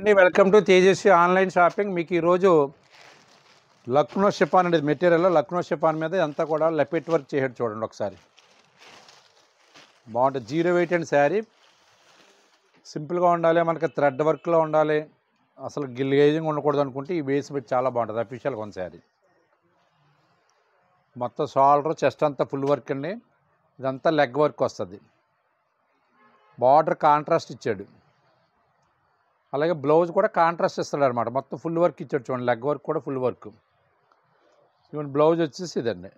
అండి welcome to Tejaswi online shopping మీకు ఈరోజు లక్నో షిఫాన్ అనేది మెటీరియల్ లక్నో షిఫాన్ మీద అంతా కూడా లెపెట్ వర్క్ చేయడం చూడండి ఒకసారి బాగుంటుంది జీరో వెయిట్ అండ్ శారీ సింపుల్గా ఉండాలి మనకి థ్రెడ్ వర్క్లో ఉండాలి అసలు గిల్గేజింగ్ ఉండకూడదు అనుకుంటే ఈ బేస్ పెట్టి చాలా బాగుంటుంది అఫీషియల్గా ఉంది శారీ మొత్తం షాల్డర్ చెస్ట్ అంతా ఫుల్ వర్క్ అండి ఇదంతా లెగ్ వర్క్ వస్తుంది బార్డర్ కాంట్రాస్ట్ ఇచ్చాడు అలాగే బ్లౌజ్ కూడా కాంట్రాస్ట్ ఇస్తాడు అనమాట మొత్తం ఫుల్ వర్క్ ఇచ్చాడు చూడండి లెగ్ వర్క్ కూడా ఫుల్ వర్క్ ఇవన్నీ బ్లౌజ్ వచ్చేసి ఇదండి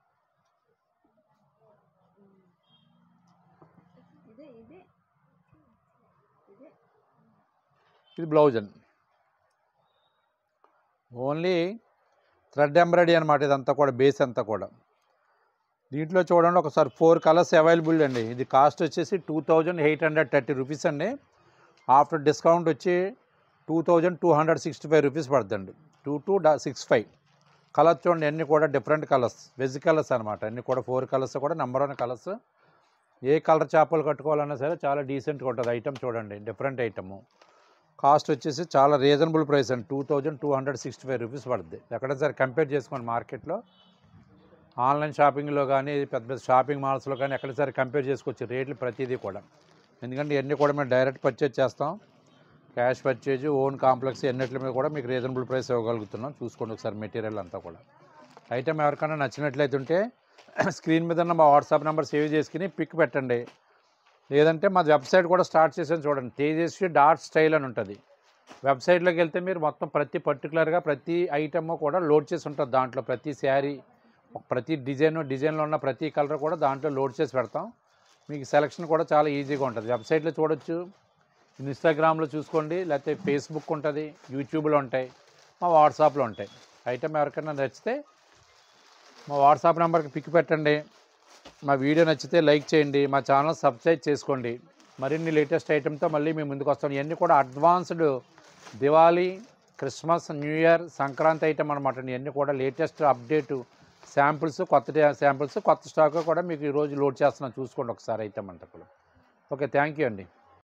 ఇదే ఇదే ఇదే ఇది బ్లౌజ్ అండి ఓన్లీ థ్రెడ్ ఎంబ్రాయిడరీ అనమాట ఇదంతా కూడా బేస్ అంతా కూడా దీంట్లో చూడండి ఒకసారి ఫోర్ కలర్స్ అవైలబుల్ అండి ఇది కాస్ట్ వచ్చేసి two thousand eight hundred thirty rupees అండి ఆఫ్టర్ డిస్కౌంట్ వచ్చి two thousand two hundred sixty five rupees పడుతుంది టూ టూ డా సిక్స్ ఫైవ్ కలర్స్ చూడండి అన్నీ కూడా డిఫరెంట్ కలర్స్ వెజ్ కలర్స్ అనమాట అన్నీ కూడా ఫోర్ కలర్స్ కూడా నెంబర్ వన్ కలర్స్ ఏ కలర్ చేపలు కట్టుకోవాలన్నా సరే చాలా డీసెంట్గా ఉంటుంది ఐటమ్ చూడండి డిఫరెంట్ ఐటము కాస్ట్ వచ్చేసి చాలా రీజనబుల్ ప్రైస్ అండి two thousand two hundred sixty five rupees పడుతుంది ఎక్కడైనా సరే కంపేర్ చేసుకోండి మార్కెట్లో ఆన్లైన్ షాపింగ్లో కానీ పెద్ద పెద్ద షాపింగ్ మాల్స్లో కానీ ఎక్కడ సరే కంపేర్ చేసుకోవచ్చు రేట్లు ప్రతిదీ కూడా ఎందుకంటే ఇవన్నీ కూడా మేము డైరెక్ట్ పర్చేజ్ చేస్తాం క్యాష్ పర్చేజ్ ఓన్ కాంప్లెక్స్ ఎన్నిటి మీద కూడా మీకు రీజనబుల్ ప్రైస్ ఇవ్వగలుగుతున్నాం చూసుకోండి ఒకసారి మెటీరియల్ అంతా కూడా ఐటమ్ ఎవరికైనా నచ్చినట్లయితే ఉంటే స్క్రీన్ మీద ఉన్న మా వాట్సాప్ నెంబర్ సేవ్ చేసుకుని పిక్ పెట్టండి లేదంటే మా వెబ్సైట్ కూడా స్టార్ట్ చేసాను చూడండి తేజస్వి డాట్ స్టైల్ అని ఉంటుంది వెబ్సైట్లోకి వెళ్తే మీరు మొత్తం ప్రతి పర్టికులర్గా ప్రతి ఐటమ్ కూడా లోడ్ చేసి ఉంటుంది దాంట్లో ప్రతి శారీ ప్రతి డిజైన్ డిజైన్లో ఉన్న ప్రతి కలర్ కూడా దాంట్లో లోడ్ చేసి పెడతాం మీకు సెలక్షన్ కూడా చాలా ఈజీగా ఉంటుంది వెబ్సైట్లో చూడొచ్చు ఇన్స్టాగ్రామ్లో చూసుకోండి లేకపోతే ఫేస్బుక్ ఉంటుంది యూట్యూబ్లో ఉంటాయి మా వాట్సాప్లో ఉంటాయి ఐటమ్ ఎవరికైనా నచ్చితే మా వాట్సాప్ నెంబర్కి పిక్ పెట్టండి మా వీడియో నచ్చితే లైక్ చేయండి మా ఛానల్ సబ్స్క్రైబ్ చేసుకోండి మరిన్ని లేటెస్ట్ ఐటెంతో మళ్ళీ మేము ముందుకు వస్తాం ఇవన్నీ కూడా advanced Diwali Christmas new year Sankranti item అనమాట ఇవన్నీ కూడా లేటెస్ట్ అప్డేటు శాంపిల్స్ కొత్త శాంపిల్స్ కొత్త స్టాక్ కూడా మీకు ఈరోజు లోడ్ చేస్తున్నాం చూసుకోండి ఒకసారి ఐటమ్ అంటే ఓకే థ్యాంక్ యూ అండి